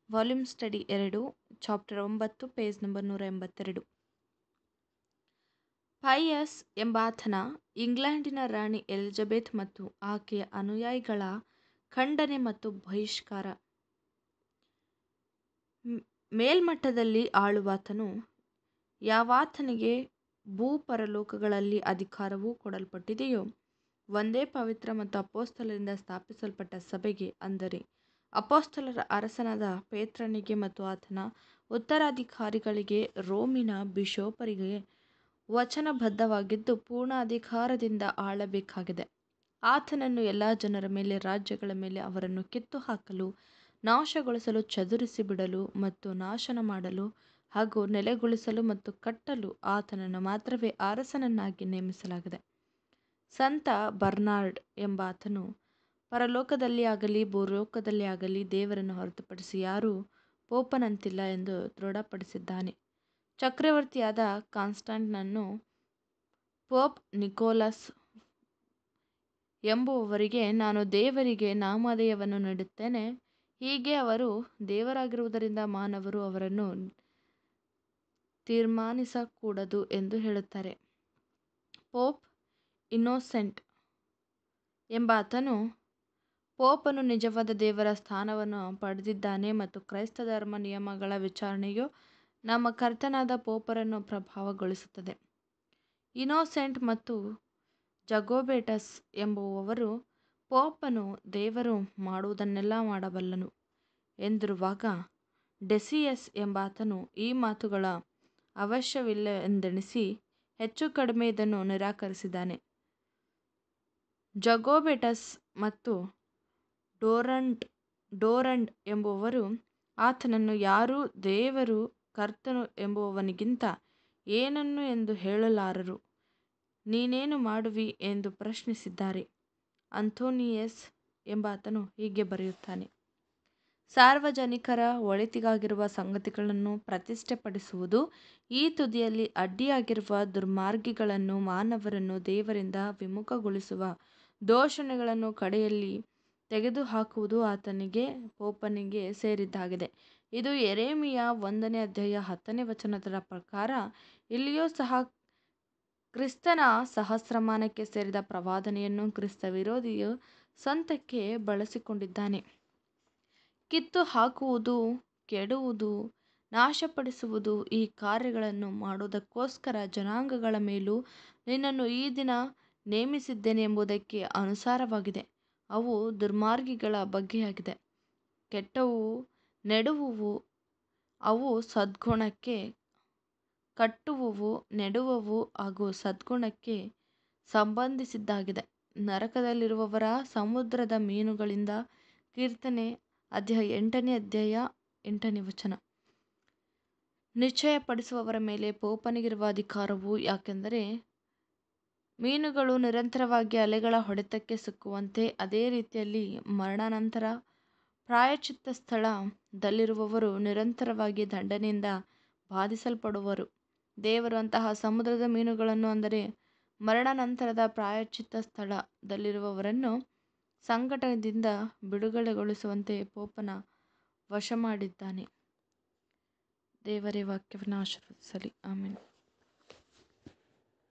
volume study ಎರಡು chapter ಒಂಬತ್ತು page number ನೂರ ಎಂಬತ್ತೆರಡು ಪೈಯಸ್ ಎಂಬಾತನ ಇಂಗ್ಲೆಂಡಿನ ರಾಣಿ ಎಲಿಜಬೆತ್ ಮತ್ತು ಆಕೆಯ ಅನುಯಾಯಿಗಳ ಖಂಡನೆ ಮತ್ತು ಬಹಿಷ್ಕಾರ ಮೇಲ್ಮಟ್ಟದಲ್ಲಿ ಆಳುವಾತನು ಯಾವಾತನಿಗೆ ಭೂಪರಲೋಕಗಳಲ್ಲಿ ಅಧಿಕಾರವು ಕೊಡಲ್ಪಟ್ಟಿದೆಯೋ ಒಂದೇ ಪವಿತ್ರ ಮತ್ತು ಅಪೊಸ್ತಲರಿಂದ ಸ್ಥಾಪಿಸಲ್ಪಟ್ಟ ಸಭೆಗೆ ಅಂದರೆ ಅಪೊಸ್ತಲರ ಅರಸನಾದ ಪೇತ್ರನಿಗೆ ಮತ್ತು ಆತನ ಉತ್ತರಾಧಿಕಾರಿಗಳಿಗೆ ರೋಮಿನ ಬಿಷೋಪರಿಗೆ ವಚನಬದ್ಧವಾಗಿದ್ದು ಪೂರ್ಣ ಅಧಿಕಾರದಿಂದ ಆಳಬೇಕಾಗಿದೆ ಆತನನ್ನು ಎಲ್ಲ ಜನರ ಮೇಲೆ ರಾಜ್ಯಗಳ ಮೇಲೆ ಅವರನ್ನು ಕಿತ್ತು ಹಾಕಲು ನಾಶಗೊಳಿಸಲು ಚದುರಿಸಿ ಬಿಡಲು ಮತ್ತು ನಾಶನ ಮಾಡಲು ಹಾಗೂ ನೆಲೆಗೊಳಿಸಲು ಮತ್ತು ಕಟ್ಟಲು ಆತನನ್ನು ಮಾತ್ರವೇ ಅರಸನನ್ನಾಗಿ ನೇಮಿಸಲಾಗಿದೆ ಸಂತ ಬರ್ನಾರ್ಡ್ ಎಂಬಾತನು ಪರಲೋಕದಲ್ಲಿ ಆಗಲಿ ಭೂಲೋಕದಲ್ಲಿ ಆಗಲಿ ದೇವರನ್ನು ಹೊರತುಪಡಿಸಿ ಯಾರೂ ಪೋಪನಂತಿಲ್ಲ ಎಂದು ದೃಢಪಡಿಸಿದ್ದಾನೆ ಚಕ್ರವರ್ತಿಯಾದ ಕಾನ್ಸ್ಟಂಟನನ್ನು ಪೋಪ್ ನಿಕೋಲಸ್ ಎಂಬುವವರಿಗೆ ನಾನು ದೇವರಿಗೆ ನಾಮಧೇಯವನ್ನು ನೀಡುತ್ತೇನೆ ಹೀಗೆ ಅವರು ದೇವರಾಗಿರುವುದರಿಂದ ಮಾನವರು ಅವರನ್ನು ತೀರ್ಮಾನಿಸಕೂಡದು ಎಂದು ಹೇಳುತ್ತಾರೆ ಪೋಪ್ ಇನ್ನೋಸೆಂಟ್ ಎಂಬಾತನು ಪೋಪನು ನಿಜವಾದ ದೇವರ ಸ್ಥಾನವನ್ನು ಪಡೆದಿದ್ದಾನೆ ಮತ್ತು ಕ್ರೈಸ್ತ ಧರ್ಮ ನಿಯಮಗಳ ವಿಚಾರಣೆಯು ನಮ್ಮ ಕರ್ತನಾದ ಪೋಪರನ್ನು ಪ್ರಭಾವಗೊಳಿಸುತ್ತದೆ ಇನ್ನೋಸೆಂಟ್ ಮತ್ತು ಜಗೋಬೆಟಸ್ ಎಂಬುವವರು ಪೋಪನು ದೇವರು ಮಾಡುವುದನ್ನೆಲ್ಲ ಮಾಡಬಲ್ಲನು ಎಂದಿರುವಾಗ ಡೆಸಿಯಸ್ ಎಂಬಾತನು ಈ ಮಾತುಗಳ ಅವಶ್ಯವಿಲ್ಲವೆಂದೆಣಿಸಿ ಹೆಚ್ಚು ಕಡಿಮೆ ಇದನ್ನು ನಿರಾಕರಿಸಿದ್ದಾನೆ ಜಗೋಬೆಟಸ್ ಮತ್ತು ಡೋರಂಟ್ ಡೋರಂಡ್ ಎಂಬುವವರು ಆತನನ್ನು ಯಾರೂ ದೇವರು ಕರ್ತನು ಎಂಬುವವನಿಗಿಂತ ಏನನ್ನು ಎಂದು ಹೇಳಲಾರರು ನೀನೇನು ಮಾಡುವಿ ಎಂದು ಪ್ರಶ್ನಿಸಿದ್ದಾರೆ ಅಂತೋನಿಯಸ್ ಎಂಬಾತನು ಹೀಗೆ ಬರೆಯುತ್ತಾನೆ ಸಾರ್ವಜನಿಕರ ಒಳಿತಿಗಾಗಿರುವ ಸಂಗತಿಗಳನ್ನು ಪ್ರತಿಷ್ಠೆಪಡಿಸುವುದು ಈ ತುದಿಯಲ್ಲಿ ಅಡ್ಡಿಯಾಗಿರುವ ದುರ್ಮಾರ್ಗಿಗಳನ್ನು ಮಾನವರನ್ನು ದೇವರಿಂದ ವಿಮುಖಗೊಳಿಸುವ ದೂಷಣೆಗಳನ್ನು ಕಡೆಯಲ್ಲಿ ತೆಗೆದುಹಾಕುವುದು ಆತನಿಗೆ ಪೋಪನಿಗೆ ಸೇರಿದ್ದಾಗಿದೆ ಇದು ಯೆರೆಮೀಯ ಒಂದನೇ ಅಧ್ಯಾಯ ಹತ್ತನೇ ವಚನದ ಪ್ರಕಾರ ಇಲ್ಲಿಯೂ ಸಹ ಕ್ರಿಸ್ತನ ಸಹಸ್ರಮಾನಕ್ಕೆ ಸೇರಿದ ಪ್ರವಾದನೆಯನ್ನು ಕ್ರಿಸ್ತ ವಿರೋಧಿಯು ಸ್ವಂತಕ್ಕೆ ಬಳಸಿಕೊಂಡಿದ್ದಾನೆ ಕಿತ್ತು ಹಾಕುವುದು ಕೆಡುವುದು ನಾಶಪಡಿಸುವುದು ಈ ಕಾರ್ಯಗಳನ್ನು ಮಾಡುವುದಕ್ಕೋಸ್ಕರ ಜನಾಂಗಗಳ ಮೇಲೂ ನಿನ್ನನ್ನು ಈ ದಿನ ನೇಮಿಸಿದ್ದೇನೆ ಎಂಬುದಕ್ಕೆ ಅನುಸಾರವಾಗಿದೆ ಅವು ದುರ್ಮಾರ್ಗಿಗಳ ಬಗ್ಗೆಯಾಗಿದೆ ಕೆಟ್ಟವು ನೆಡುವುವು ಅವು ಸದ್ಗುಣಕ್ಕೆ ಕಟ್ಟುವವು ನೆಡುವವು ಹಾಗೂ ಸದ್ಗುಣಕ್ಕೆ ಸಂಬಂಧಿಸಿದ್ದಾಗಿದೆ ನರಕದಲ್ಲಿರುವವರ ಸಮುದ್ರದ ಮೀನುಗಳಿಂದ ಕೀರ್ತನೆ ಅಧ್ಯಾಯ ಎಂಟನೇ ಅಧ್ಯಾಯ ಎಂಟನೇ ವಚನ ನಿಶ್ಚಯಪಡಿಸುವವರ ಮೇಲೆ ಪೋಪನಿಗಿರುವ ಅಧಿಕಾರವು ಯಾಕೆಂದರೆ ಮೀನುಗಳು ನಿರಂತರವಾಗಿ ಅಲೆಗಳ ಹೊಡೆತಕ್ಕೆ ಸಿಕ್ಕುವಂತೆ ಅದೇ ರೀತಿಯಲ್ಲಿ ಮರಣಾನಂತರ ಪ್ರಾಯಶ್ಚಿತ್ತ ಸ್ಥಳದಲ್ಲಿರುವವರು ನಿರಂತರವಾಗಿ ದಂಡನೆಯಿಂದ ಬಾಧಿಸಲ್ಪಡುವರು ದೇವರು ಅಂತಹ ಸಮುದ್ರದ ಮೀನುಗಳನ್ನು ಅಂದರೆ ಮರಣಾನಂತರದ ಪ್ರಾಯಶ್ಚಿತ್ತ ಸ್ಥಳದಲ್ಲಿರುವವರನ್ನು ಸಂಕಟದಿಂದ ಬಿಡುಗಡೆಗೊಳಿಸುವಂತೆ ಪೋಪನ ವಶ ಮಾಡಿದ್ದಾನೆ ದೇವರೇ ವಾಕ್ಯವನ್ನು ಆಶೀರ್ವದಿಸಲಿ ಆಮೇಲೆ